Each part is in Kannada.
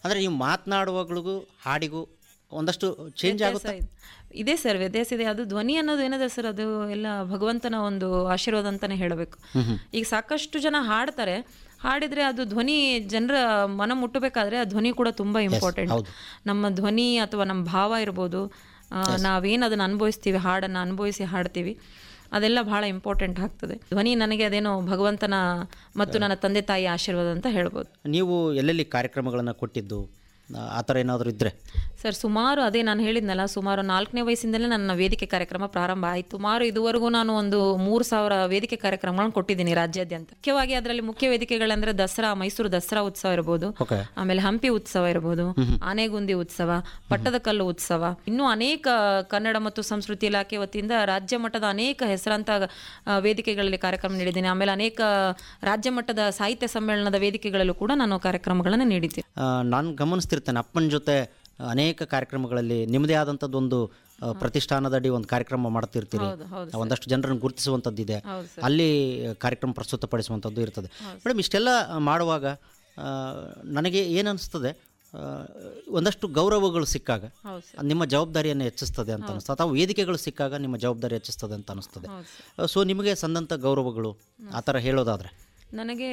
ಅಂದರೆ ನೀವು ಮಾತನಾಡುವಾಗಳಿಗೂ ಹಾಡಿಗೂ ಒಂದಷ್ಟು ಚೇಂಜ್ ಆಗುತ್ತೆ ವ್ಯತ್ಯಾಸ ಇದೆ. ಇದೆ ಸರ್ ವ್ಯತ್ಯಾಸ ಇದೆ ಅದು ಧ್ವನಿ ಅನ್ನೋದು ಏನಿದೆ ಸರ್ ಅದು ಎಲ್ಲ ಭಗವಂತನ ಒಂದು ಆಶೀರ್ವಾದ ಅಂತಾನೆ ಹೇಳಬೇಕು ಈಗ ಸಾಕಷ್ಟು ಜನ ಹಾಡ್ತಾರೆ ಹಾಡಿದ್ರೆ ಅದು ಧ್ವನಿ ಜನರ ಮನ ಮುಟ್ಟಬೇಕಾದ್ರೆ ಆ ಧ್ವನಿ ಕೂಡ ತುಂಬಾ ಇಂಪಾರ್ಟೆಂಟ್ ಹೌದು. ನಮ್ಮ ಧ್ವನಿ ಅಥವಾ ನಮ್ಮ ಭಾವ ಇರ್ಬೋದು ಆ, ನಾವೇನ್ ಅದನ್ನ ಅನುಭವಿಸ್ತೀವಿ ಹಾಡನ್ನ ಅನುಭವಿಸಿ ಹಾಡ್ತೀವಿ ಅದೆಲ್ಲ ಬಹಳ ಇಂಪಾರ್ಟೆಂಟ್ ಆಗ್ತದೆ ಧ್ವನಿ ನನಗೆ ಅದೇನೋ ಭಗವಂತನ ಮತ್ತು ನನ್ನ ತಂದೆ ತಾಯಿ ಆಶೀರ್ವಾದ ಅಂತ ಹೇಳ್ಬೋದು ನೀವು ಎಲ್ಲೆಲ್ಲಿ ಕಾರ್ಯಕ್ರಮಗಳನ್ನು ಕೊಟ್ಟಿದ್ದು ಆ, ಆ ಥರ ಏನಾದರೂ ಇದ್ದರೆ ಸರ್ ಸುಮಾರು ಅದೇ ನಾನು ಹೇಳಿದ್ನಲ್ಲ ಸುಮಾರು ನಾಲ್ಕನೇ ವಯಸ್ಸಿಂದಲೇ ನನ್ನ ವೇದಿಕೆ ಕಾರ್ಯಕ್ರಮ ಪ್ರಾರಂಭ ಆಯಿತು ಸುಮಾರು ಇದುವರೆಗೂ ನಾನು ಒಂದು ಮೂರು ಸಾವಿರ ವೇದಿಕೆ ಕಾರ್ಯಕ್ರಮಗಳನ್ನು ಕೊಟ್ಟಿದ್ದೀನಿ ರಾಜ್ಯಾದ್ಯಂತ ಮುಖ್ಯವಾಗಿ ಅದರಲ್ಲಿ ಮುಖ್ಯ ವೇದಿಕೆಗಳಂದ್ರೆ ದಸರಾ ಮೈಸೂರು ದಸರಾ ಉತ್ಸವ ಇರ್ಬೋದು ಓಕೆ ಆಮೇಲೆ ಹಂಪಿ ಉತ್ಸವ ಇರ್ಬೋದು ಆನೆಗುಂದಿ ಉತ್ಸವ ಪಟ್ಟದಕಲ್ಲು ಉತ್ಸವ ಇನ್ನೂ ಅನೇಕ ಕನ್ನಡ ಮತ್ತು ಸಂಸ್ಕೃತಿ ಇಲಾಖೆ ವತಿಯಿಂದ ರಾಜ್ಯ ಮಟ್ಟದ ಅನೇಕ ಹೆಸರಾಂತ ಆ, ವೇದಿಕೆಗಳಲ್ಲಿ ಕಾರ್ಯಕ್ರಮ ನೀಡಿದ್ದೀನಿ ಆಮೇಲೆ ಅನೇಕ ರಾಜ್ಯ ಮಟ್ಟದ ಸಾಹಿತ್ಯ ಸಮ್ಮೇಳನದ ವೇದಿಕೆಗಳಲ್ಲೂ ಕೂಡ ನಾನು ಕಾರ್ಯಕ್ರಮಗಳನ್ನು ನೀಡಿದ್ದೀನಿ ನಾನು ಗಮನಿಸ್ತಿರ್ತೇನೆ ಅಪ್ಪನ ಜೊತೆ ಅನೇಕ ಕಾರ್ಯಕ್ರಮಗಳಲ್ಲಿ ನಿಮ್ಮದೇ ಆದಂಥದ್ದೊಂದು ಆ, ಪ್ರತಿಷ್ಠಾನದಡಿ ಒಂದು ಕಾರ್ಯಕ್ರಮ ಮಾಡ್ತಿರ್ತೀರಿ ಹೌದು ಹೌದು ಒಂದಷ್ಟು ಜನರನ್ನು ಗುರುತಿಸುವಂಥದ್ದಿದೆ ಹೌದು ಅಲ್ಲಿ ಕಾರ್ಯಕ್ರಮ ಪ್ರಸ್ತುತಪಡಿಸುವಂಥದ್ದು ಇರ್ತದೆ ಮೇಡಮ್ ಇಷ್ಟೆಲ್ಲ ಮಾಡುವಾಗ ಆ, ನನಗೆ ಏನು ಅನಿಸ್ತದೆ ಆ, ಒಂದಷ್ಟು ಗೌರವಗಳು ಸಿಕ್ಕಾಗ ಹೌದು ಸರ್ ನಿಮ್ಮ ಜವಾಬ್ದಾರಿಯನ್ನು ಹೆಚ್ಚಿಸ್ತದೆ ಅಂತ ಅನಿಸ್ತದೆ ಅಥವಾ ವೇದಿಕೆಗಳು ಸಿಕ್ಕಾಗ ನಿಮ್ಮ ಜವಾಬ್ದಾರಿ ಹೆಚ್ಚಿಸ್ತದೆ ಅಂತ ಅನಿಸ್ತದೆ ಹೌದು ಸೊ ನಿಮಗೆ ಸಂದಂಥ ಗೌರವಗಳು ಆ ಥರ ಹೇಳೋದಾದರೆ ನನಗೆ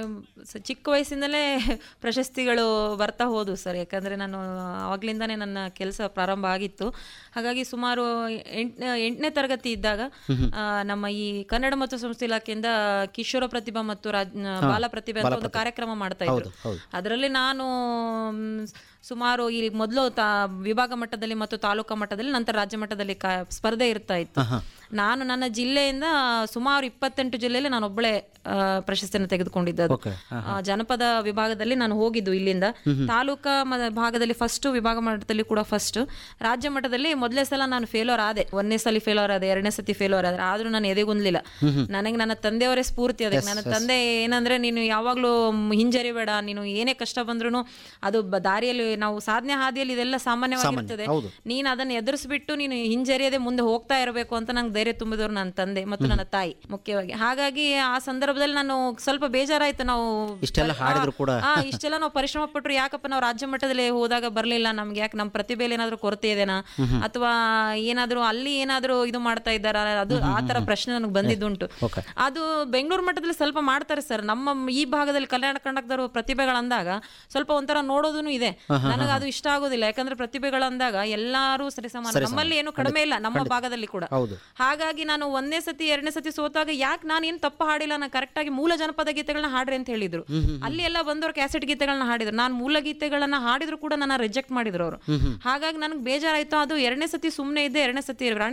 ಸ- ಚಿಕ್ಕ ವಯಸ್ಸಿಂದಲೇ ಪ್ರಶಸ್ತಿಗಳು ಬರ್ತಾ ಹೋದವು ಸರ್ ಯಾಕಂದರೆ ನಾನು ಆವಾಗಲಿಂದಾನೇ ನನ್ನ ಕೆಲಸ ಪ್ರಾರಂಭ ಆಗಿತ್ತು ಹಾಗಾಗಿ ಸುಮಾರು ಎಂಟನೇ ಎಂಟನೇ ತರಗತಿ ಇದ್ದಾಗ ಆ, ನಮ್ಮ ಈ ಕನ್ನಡ ಮತ್ತು ಸಂಸ್ಕೃತಿ ಇಲಾಖೆಯಿಂದ ಕಿಶೋರ ಪ್ರತಿಭಾ ಮತ್ತು ರಾಜ್ ಬಾಲ ಪ್ರತಿಭೆ ಅಂತ ಒಂದು ಕಾರ್ಯಕ್ರಮ ಮಾಡ್ತಾ ಇದ್ರು ಹೌದು. ಅದರಲ್ಲಿ ನಾನು ಮ್, ಸುಮಾರು ಈ ಮೊದಲು ತಾ ವಿಭಾಗ ಮಟ್ಟದಲ್ಲಿ ಮತ್ತು ತಾಲೂಕಾ ಮಟ್ಟದಲ್ಲಿ ನಂತರ ರಾಜ್ಯ ಮಟ್ಟದಲ್ಲಿ ಕಾ ಸ್ಪರ್ಧೆ ಇರ್ತಾ ಇತ್ತು ನಾನು ನನ್ನ ಜಿಲ್ಲೆಯಿಂದ ಸುಮಾರು ಇಪ್ಪತ್ತೆಂಟು ಜಿಲ್ಲೆಯಲ್ಲಿ ನಾನು ಒಬ್ಬಳೇ ಆ, ಪ್ರಶಸ್ತಿಯನ್ನು ತೆಗೆದುಕೊಂಡಿದ್ದದು ಓಕೆ ಆ, ಜನಪದ ವಿಭಾಗದಲ್ಲಿ ನಾನು ಹೋಗಿದ್ದು ಇಲ್ಲಿಂದ ತಾಲೂಕಾ ಮ- ಭಾಗದಲ್ಲಿ ಫಸ್ಟ್ ವಿಭಾಗ ಮಟ್ಟದಲ್ಲಿ ಕೂಡ ಫಸ್ಟ್ ರಾಜ್ಯ ಮಟ್ಟದಲ್ಲಿ ಮೊದಲೇ ಸಲ ನಾನು ಫೇಲೋರ್ ಆದೆ ಒಂದನೇ ಸಲ ಫೇಲೋರ್ ಆದೆ ಎರಡನೇ ಸತಿ ಫೇಲೋರ್ ಆದ್ರೆ ಆದ್ರೂ ನಾನು ಎದೆಗುಂದ್ಲಿಲ್ಲ ನನಗೆ ನನ್ನ ತಂದೆಯವರೇ ಸ್ಫೂರ್ತಿ ಅದಕ್ಕೆ ನನ್ನ ತಂದೆ ಏನಂದ್ರೆ ನೀನು ಯಾವಾಗ್ಲೂ ಹಿಂಜರಿಬೇಡ ನೀನು ಏನೇ ಕಷ್ಟ ಬಂದ್ರು ಅದು ಬ- ದಾರಿಯಲ್ಲಿ ನಾವು ಸಾಧನೆ ಹಾದಿಯಲ್ಲಿ ಇದೆಲ್ಲ ಸಾಮಾನ್ಯವಾಗಿರ್ತದೆ ಹೌದು. ನೀನು ಅದನ್ನ ಎದುರಿಸ್ಬಿಟ್ಟು ನೀನು ಹಿಂಜರಿಯದೆ ಮುಂದೆ ಹೋಗ್ತಾ ಇರಬೇಕು ಅಂತ ನಂಗೆ ಧೈರ್ಯ ತುಂಬಿದವರು ನನ್ನ ತಂದೆ ಮತ್ತು ನನ್ನ ತಾಯಿ ಮುಖ್ಯವಾಗಿ ಹಾಗಾಗಿ ಆ ಸಂದರ್ಭದಲ್ಲಿ ನಾನು ಸ್ವಲ್ಪ ಬೇಜಾರಾಯ್ತು ನಾವು ಇಷ್ಟೆಲ್ಲ ಹಾಡಿದ್ರು ಕೂಡ ಆ ಇಷ್ಟೆಲ್ಲ ನಾವು ಪರಿಶ್ರಮ ಪಟ್ಟರು ಯಾಕಪ್ಪ ನಾವು ರಾಜ್ಯ ಮಟ್ಟದಲ್ಲಿ ಹೋದಾಗ ಬರ್ಲಿಲ್ಲ ನಮ್ಗೆ ಯಾಕೆ ನಮ್ಮ ಪ್ರತಿಭೆಯಲ್ಲಿ ಏನಾದ್ರೂ ಕೊರತೆ ಇದೆನಾ ಅಥವಾ ಏನಾದ್ರೂ ಅಲ್ಲಿ ಏನಾದ್ರೂ ಇದು ಮಾಡ್ತಾ ಇದ್ದಾರಾ ಅದು ಆ ತರ ಪ್ರಶ್ನೆ ನನಗೆ ಬಂದಿದ್ದುಂಟು ಓಕೆ ಅದು ಬೆಂಗಳೂರು ಮಟ್ಟದಲ್ಲಿ ಸ್ವಲ್ಪ ಮಾಡ್ತಾರೆ ಸರ್ ನಮ್ಮ ಈ ಭಾಗದಲ್ಲಿ ಕಲ್ಯಾಣ ಕರ್ನಾಟಕದವರು ಪ್ರತಿಭೆಗಳಂದಾಗ ಸ್ವಲ್ಪ ಒಂಥರ ನೋಡೋದೂ ಇದೆ ನನಗೆ ಅದು ಇಷ್ಟ ಆಗೋದಿಲ್ಲ ಯಾಕಂದ್ರೆ ಪ್ರತಿಭೆಗಳಂದಾಗ ಎಲ್ಲಾರು ಸರಿ ಸಮಾನ ನಮ್ಮಲ್ಲಿ ಏನು ಕಡಿಮೆ ಇಲ್ಲ ನಮ್ಮ ಭಾಗದಲ್ಲಿ ಕೂಡ ಹೌದು ಹಾಗಾಗಿ ನಾನು ಒಂದನೇ ಸತಿ ಎರಡನೇ ಸತಿ ಸೋತಾಗ ಯಾಕೆ ನಾನು ಏನು ತಪ್ಪು ಹಾಡಿಲ್ಲ ನಾನು ಕರೆಕ್ಟ್ ಆಗಿ ಮೂಲ ಜನಪದ ಗೀತೆಗಳನ್ನ ಹಾಡ್ರಿ ಅಂತ ಹೇಳಿದ್ರು ಅಲ್ಲಿ ಎಲ್ಲ ಬಂದವರು ಕ್ಯಾಸೆಟ್ ಗೀತೆಗಳನ್ನ ಹಾಡಿದ್ರು ನಾನು ಮೂಲ ಗೀತೆಗಳನ್ನ ಹಾಡಿದ್ರು ಕೂಡ ನನ್ನ ರಿಜೆಕ್ಟ್ ಮಾಡಿದ್ರು ಅವರು ಹಾಗಾಗಿ ನನಗೆ ಬೇಜಾರಾಯ್ತು ಅದು ಎರಡನೇ ಸತಿ ಸುಮ್ಮನೆ ಇದ್ದೆ ಎರಡನೇ ಸತಿ ರಾಣಿ